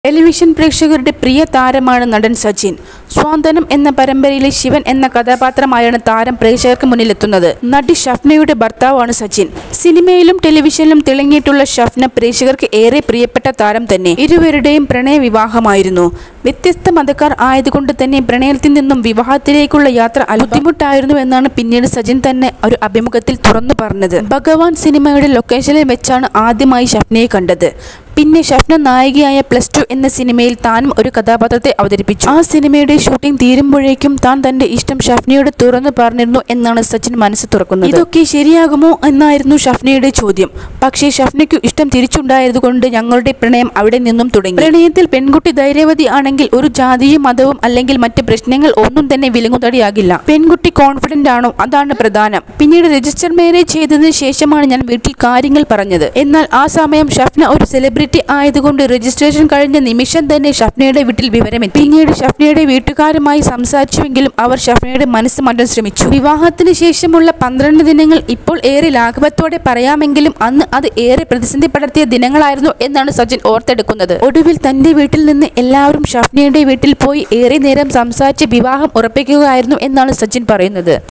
television പ്രേക്ഷകരുടെ പ്രിയ താരമാണ് നടൻ സച്ചിൻ സ്വാന്തനം എന്ന പരമ്പരയിലെ ശിവൻ എന്ന കഥാപാത്രമായാണ് താരം പ്രേക്ഷകർക്ക് മുന്നിലെത്തുന്നത് നടി ഷഫ്നയുടെ ഭർത്താവാണ് സച്ചിൻ സിനിമയിലും ടെലിവിഷനിലും തിളങ്ങിയിട്ടുള്ള ഷഫ്ന പ്രേക്ഷകർക്ക് ഏറെ പ്രിയപ്പെട്ട താരം തന്നെ ഇരുവരുടെയും പ്രണയ വിവാഹമായിരുന്നു വ്യത്യസ്ത മതക്കാർ ആയതുകൊണ്ട് തന്നെ പ്രണയത്തിൽ നിന്നും വിവാഹത്തിലേക്കുള്ള യാത്ര അല്പം ബുദ്ധിമുട്ടായിരുന്നു എന്നാണ് പിന്നീട് സച്ചിൻ തന്നെ ഒരു അഭിമുഖത്തിൽ തുറന്നു പറഞ്ഞത് ഭഗവാൻ സിനിമയുടെ ലൊക്കേഷനിൽ വെച്ചാണ് ആദ്യമായി ഷഫ്നയെ കണ്ടത് പിന്നെ ഷഫ്ന നായികയായ പ്ലസ് ടു എന്ന സിനിമയിൽ താനും ഒരു കഥാപാത്രത്തെ അവതരിപ്പിച്ചു ആ സിനിമയുടെ ഷൂട്ടിംഗ് തീരുമ്പോഴേക്കും താൻ തന്റെ ഇഷ്ടം ഷഫ്നയോട് തുറന്നു പറഞ്ഞിരുന്നു എന്നാണ് സച്ചിൻ മനസ്സ് തുറക്കുന്നത് ഇതൊക്കെ ശരിയാകുമോ എന്നായിരുന്നു ഷഫ്നയുടെ ചോദ്യം പക്ഷേ ഷഫ്നയ്ക്കു ഇഷ്ടം തിരിച്ചുണ്ടായതുകൊണ്ട് ഞങ്ങളുടെ പ്രണയം അവിടെ നിന്നും തുടങ്ങി പ്രണയത്തിൽ പെൺകുട്ടി ധൈര്യവതി ആണെങ്കിൽ ഒരു ജാതിയും മതവും അല്ലെങ്കിൽ മറ്റ് പ്രശ്നങ്ങൾ ഒന്നും തന്നെ വിലങ്ങുതടിയാകില്ല പെൺകുട്ടി കോൺഫിഡന്റ് ആണോ അതാണ് പ്രധാനം പിന്നീട് രജിസ്റ്റർ മാരേജ് ചെയ്തതിനു ശേഷമാണ് ഞാൻ വീട്ടിൽ കാര്യങ്ങൾ പറഞ്ഞത് എന്നാൽ ആ സമയം ഷഫ്ന ഒരു സെലിബ്രിറ്റി ആയതുകൊണ്ട് രജിസ്ട്രേഷൻ കഴിഞ്ഞ നിമിഷം തന്നെ ഷഫ്നയുടെ വീട്ടിൽ വിവരമെത്തി പിന്നീട് ഷഫ്നയുടെ വീട്ടുകാരുമായി സംസാരിച്ചുവെങ്കിലും അവർ ഷഫ്നയുടെ മനസ്സ് മാറ്റാൻ ശ്രമിച്ചു വിവാഹത്തിന് ശേഷമുള്ള പന്ത്രണ്ട് ദിനങ്ങൾ ഇപ്പോൾ ഏറെ ലാഘവത്തോടെ പറയാമെങ്കിലും അന്ന് അത് ഏറെ പ്രതിസന്ധി പടർത്തിയ ദിനങ്ങളായിരുന്നു എന്നാണ് സച്ചിൻ ഓർത്തെടുക്കുന്നത് ഒടുവിൽ തന്റെ വീട്ടിൽ നിന്ന് എല്ലാവരും ഷഫ്നയുടെ വീട്ടിൽ പോയി ഏറെ നേരം സംസാരിച്ച് വിവാഹം ഉറപ്പിക്കുകയായിരുന്നു എന്നാണ് സച്ചിൻ പറയുന്നത്